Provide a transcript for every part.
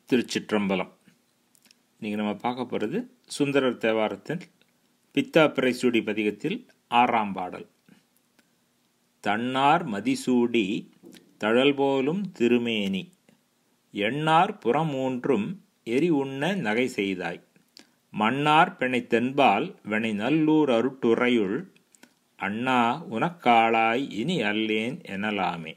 திருச்சிற்றம்பலம் இன்றைக்கி நம்ம பார்க்க போகிறது சுந்தரர் தேவாரத்தில் பித்தா பிறைசூடி பதிகத்தில் ஆறாம் பாடல் தன்னார் மதிசூடி தழல் போலும் திருமேனி எண்ணார் புறமூன்றும் எரி உண்ண நகை செய்தாய் மன்னார் பெணை தென்பால் வெணை நல்லூர் அருட்டுறையுள் அண்ணா உனக்காளாய் இனி அல்லேன் எனலாமே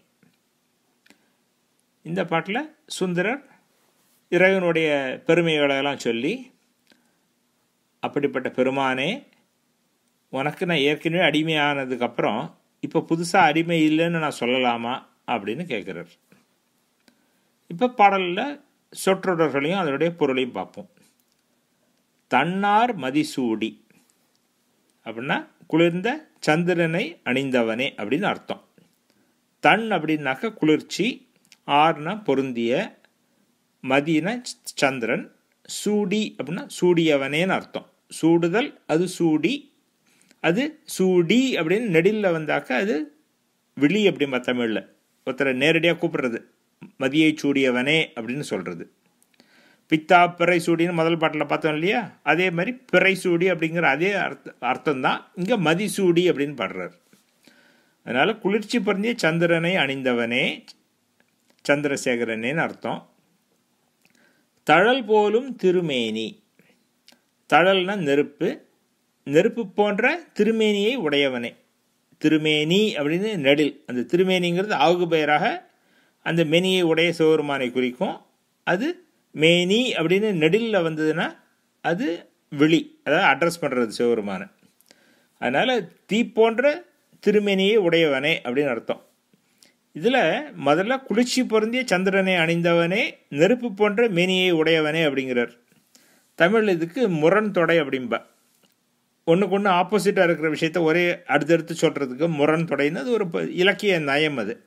இந்த பாட்டில் சுந்தரர் இறைவனுடைய பெருமைகளெல்லாம் சொல்லி அப்படிப்பட்ட பெருமானே உனக்கு நான் ஏற்கனவே அடிமையானதுக்கப்புறம் இப்போ புதுசாக அடிமை இல்லைன்னு நான் சொல்லலாமா அப்படின்னு கேட்குறார் இப்போ பாடலில் சொற்றொடர்களையும் அதனுடைய பொருளையும் பார்ப்போம் தன்னார் மதிசூடி அப்படின்னா குளிர்ந்த சந்திரனை அணிந்தவனே அப்படின்னு அர்த்தம் தன் அப்படின்னாக்க குளிர்ச்சி ஆர்னா பொருந்திய மதின சந்திரன் சூடி அப்படின்னா சூடியவனேன்னு அர்த்தம் சூடுதல் அது சூடி அது சூடி அப்படின்னு நெடிலில் வந்தாக்க அது விழி அப்படிம்பா தமிழில் ஒருத்தரை நேரடியாக கூப்பிடுறது மதியை சூடியவனே அப்படின்னு சொல்கிறது பித்தா பிறை சூடின்னு முதல் பாட்டில் பார்த்தோம் இல்லையா அதே மாதிரி பிறை சூடி அப்படிங்கிற அதே அர்த்த அர்த்தம் தான் இங்கே மதிசூடி அப்படின்னு பாடுறார் அதனால் குளிர்ச்சி பொருந்திய சந்திரனை அணிந்தவனே சந்திரசேகரனேன்னு அர்த்தம் தழல் போலும் திருமேனி தழல்னா நெருப்பு நெருப்பு போன்ற திருமேனியை உடையவனே திருமேனி அப்படின்னு நெடில் அந்த திருமேனிங்கிறது ஆகு பெயராக அந்த மெனியை உடைய சிவபெருமானை குறிக்கும் அது மேனி அப்படின்னு நெடிலில் வந்ததுன்னா அது விழி அதாவது அட்ரஸ் பண்ணுறது சிவபெருமானை அதனால் தீ போன்ற திருமேனியை உடையவனே அப்படின்னு அர்த்தம் இதில் முதல்ல குளிர்ச்சி பொருந்திய சந்திரனை அணிந்தவனே நெருப்பு போன்ற மேனியை உடையவனே அப்படிங்கிறார் தமிழ் இதுக்கு முரண் தொடை அப்படிம்பா ஒன்றுக்கு ஒன்று ஆப்போசிட்டாக இருக்கிற விஷயத்த ஒரே அடுத்தடுத்து சொல்கிறதுக்கு முரண் தொடைன்னு அது ஒரு இலக்கிய நயம் அது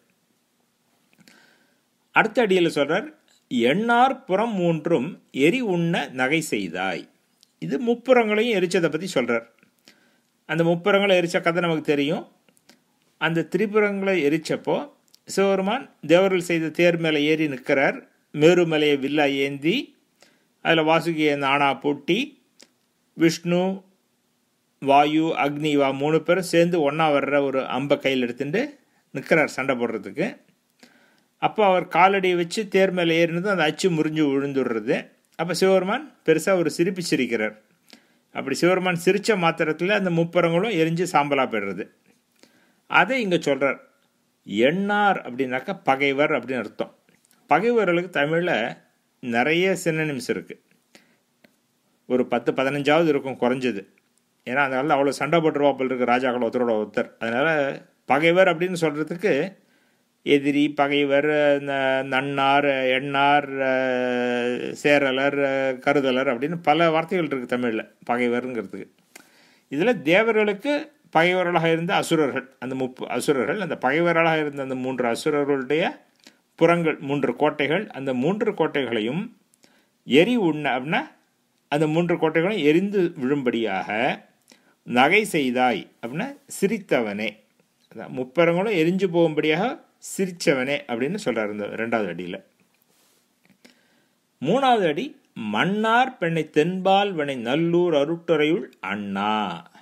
அடுத்த அடியில் சொல்கிறார் எண்ணார் புறம் மூன்றும் எரி உண்ண நகை செய்தாய் இது முப்புறங்களையும் எரிச்சதை பற்றி சொல்கிறார் அந்த முப்புறங்களை எரிச்ச கதை நமக்கு தெரியும் அந்த திரிபுரங்களை எரிச்சப்போ சிவபெருமான் தேவர்கள் செய்த தேர் மேலே ஏறி நிற்கிறார் மேருமலையை வில்லா ஏந்தி அதில் வாசுகியை நாணா பூட்டி விஷ்ணு வாயு அக்னி வா மூணு பேரும் சேர்ந்து ஒன்றா வர்ற ஒரு அம்பை கையில் எடுத்துட்டு நிற்கிறார் சண்டை போடுறதுக்கு அப்போ அவர் காலடியை வச்சு தேர் மேலே ஏறினதும் அந்த அச்சு முறிஞ்சு விழுந்துடுறது அப்போ சிவபெருமான் பெருசாக ஒரு சிரிப்பு சிரிக்கிறார் அப்படி சிவபெருமான் சிரித்த மாத்திரத்தில் அந்த முப்பரங்களும் எரிஞ்சு சாம்பலாக போயிடுறது அதை இங்கே சொல்கிறார் எண்ணார் அப்படின்னாக்கா பகைவர் அப்படின்னு அர்த்தம் பகைவர்களுக்கு தமிழில் நிறைய சின்னனிம்ஸ் இருக்குது ஒரு பத்து பதினஞ்சாவது இருக்கும் குறைஞ்சது ஏன்னா அந்த காலத்தில் அவ்வளோ சண்டை போட்டுருவாப்பில் இருக்குது ராஜாக்கள் ஒருத்தரோட ஒருத்தர் அதனால் பகைவர் அப்படின்னு சொல்கிறதுக்கு எதிரி பகைவர் நன்னார் எண்ணார் சேரலர் கருதலர் அப்படின்னு பல வார்த்தைகள் இருக்குது தமிழில் பகைவருங்கிறதுக்கு இதில் தேவர்களுக்கு பகைவர்களாக இருந்த அசுரர்கள் அந்த முப்பு அசுரர்கள் அந்த பகைவர்களாக இருந்த அந்த மூன்று அசுரர்களுடைய புறங்கள் மூன்று கோட்டைகள் அந்த மூன்று கோட்டைகளையும் எரி உண்ண அப்படின்னா அந்த மூன்று கோட்டைகளும் எரிந்து விழும்படியாக நகை செய்தாய் அப்படின்னா சிரித்தவனே முப்பரங்களும் எரிஞ்சு போகும்படியாக சிரித்தவனே அப்படின்னு சொல்கிறார் இந்த ரெண்டாவது அடியில் மூணாவது அடி மன்னார் பெண்ணை தென்பால் வனை நல்லூர் அருட்டுறையுள் அண்ணா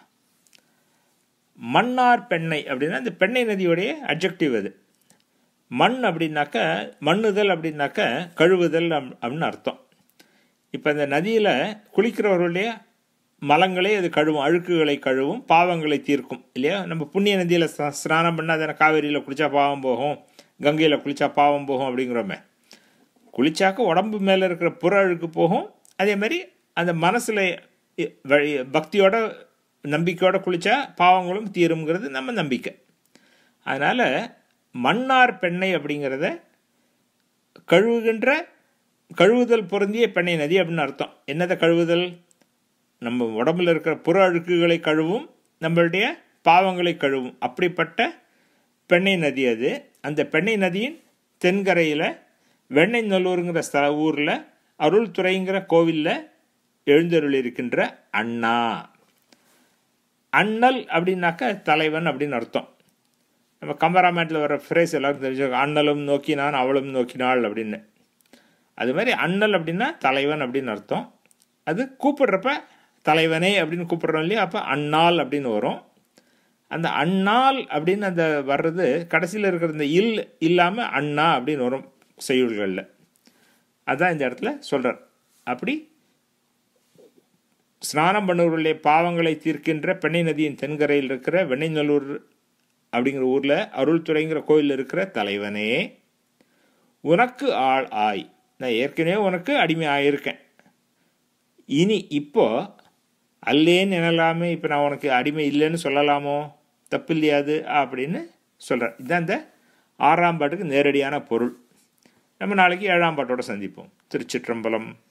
மன்னார் பெண்ணை அப்படின்னா இந்த பெண்ணை நதியுடைய அப்ஜெக்டிவ் அது மண் அப்படின்னாக்க மண்ணுதல் அப்படின்னாக்க கழுவுதல் அப்படின்னு அர்த்தம் இப்போ இந்த நதியில் குளிக்கிறவர்களுடைய மலங்களே அது கழுவும் அழுக்குகளை கழுவும் பாவங்களை தீர்க்கும் இல்லையா நம்ம புண்ணிய நதியில் ஸ்நானம் பண்ணால் தானே காவேரியில் குளித்தா பாவம் போகும் கங்கையில் குளித்தா பாவம் போகும் அப்படிங்கிறோமே குளிச்சாக்க உடம்பு மேலே இருக்கிற புற அழுக்கு போகும் அதே மாதிரி அந்த மனசில் பக்தியோட நம்பிக்கையோடு குளித்தா பாவங்களும் தீருங்கிறது நம்ம நம்பிக்கை அதனால் மன்னார் பெண்ணை அப்படிங்கிறத கழுவுகின்ற கழுவுதல் பொருந்திய பெண்ணை நதி அப்படின்னு அர்த்தம் என்னதை கழுவுதல் நம்ம உடம்புல இருக்கிற புற அழுக்குகளை கழுவும் நம்மளுடைய பாவங்களை கழுவும் அப்படிப்பட்ட பெண்ணை நதி அது அந்த பெண்ணை நதியின் தென்கரையில் வெண்ணெய் நல்லூருங்கிற ஸ்தல ஊரில் அருள் துறைங்கிற கோவிலில் எழுந்தருள் இருக்கின்ற அண்ணா அண்ணல் அப்படின்னாக்க தலைவன் அப்படின்னு அர்த்தம் நம்ம கம்பராமாயணத்தில் வர ஃப்ரேஸ் எல்லாரும் தெரிஞ்சுக்கோ அண்ணலும் நோக்கினான் அவளும் நோக்கினாள் அப்படின்னு அது மாதிரி அண்ணல் அப்படின்னா தலைவன் அப்படின்னு அர்த்தம் அது கூப்பிடுறப்ப தலைவனே அப்படின்னு கூப்பிடுறோம் இல்லையா அப்போ அண்ணால் அப்படின்னு வரும் அந்த அண்ணால் அப்படின்னு அந்த வர்றது கடைசியில் இருக்கிற இந்த இல் இல்லாமல் அண்ணா அப்படின்னு வரும் செய்யுள்களில் அதான் இந்த இடத்துல சொல்கிறார் அப்படி ஸ்நானம் பண்ணுவர்களுடைய பாவங்களை தீர்க்கின்ற பெண்ணை நதியின் தென்கரையில் இருக்கிற வெண்ணைநல்லூர் அப்படிங்கிற ஊரில் அருள்துறைங்கிற கோயிலில் இருக்கிற தலைவனே உனக்கு ஆள் ஆய் நான் ஏற்கனவே உனக்கு அடிமை ஆயிருக்கேன் இனி இப்போ அல்லேன்னு எனலாமே இப்போ நான் உனக்கு அடிமை இல்லைன்னு சொல்லலாமோ தப்பு இல்லையாது அப்படின்னு சொல்கிறேன் இதுதான் இந்த ஆறாம் பாட்டுக்கு நேரடியான பொருள் நம்ம நாளைக்கு ஏழாம் பாட்டோட சந்திப்போம் திருச்சிற்றம்பலம்